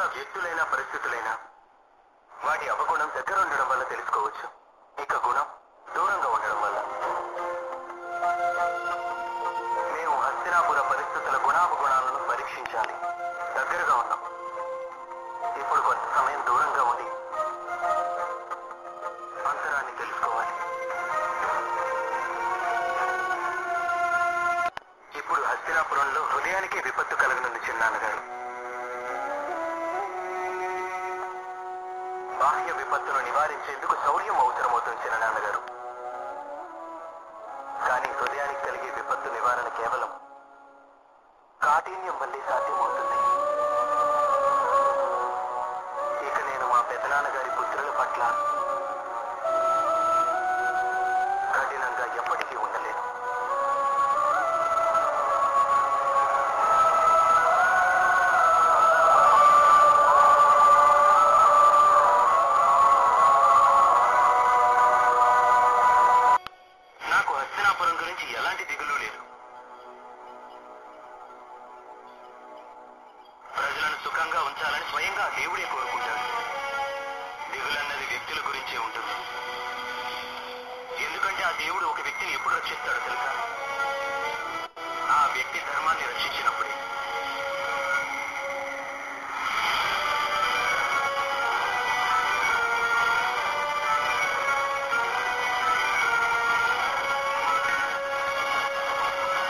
వ్యక్తులైనా పరిస్థితులైనా వాటి అవగుణం దగ్గర ఉండడం వల్ల తెలుసుకోవచ్చు ఇక గుణం దూరంగా ఉండడం వల్ల మేము హస్తినాపుర పరిస్థితుల గుణావగుణాలను పరీక్షించాలి దగ్గరగా ఉన్నాం ఇప్పుడు కొంత సమయం దూరంగా ఉండి అంతరాన్ని తెలుసుకోవాలి ఇప్పుడు హస్తినాపురంలో హృదయానికి విపత్తు కలగనుంది చిన్నాన్నగారు బాహ్య విపత్తును నివారించేందుకు శౌర్యం అవసరమవుతుంది చిన్ననాన్నగారు కానీ హృదయానికి కలిగే విపత్తు నివారణ కేవలం కాఠిన్యం వల్లే సాధ్యమవుతుంది ఇక నేను మా పెదనాన్నగారి పుత్రుల పట్ల కఠినంగా ఎప్పటికీ ఉండలేను నాకు హస్తినాపురం గురించి ఎలాంటి దిగులు లేదు ప్రజలను సుఖంగా ఉంచాలని స్వయంగా ఆ దేవుడే కోరుకుంటాడు దిగులన్నది వ్యక్తుల గురించే ఉంటుంది ఎందుకంటే ఆ దేవుడు ఒక వ్యక్తిని ఎప్పుడు రక్షిస్తాడో తెలుసా ఆ వ్యక్తి ధర్మాన్ని రక్షించినప్పుడే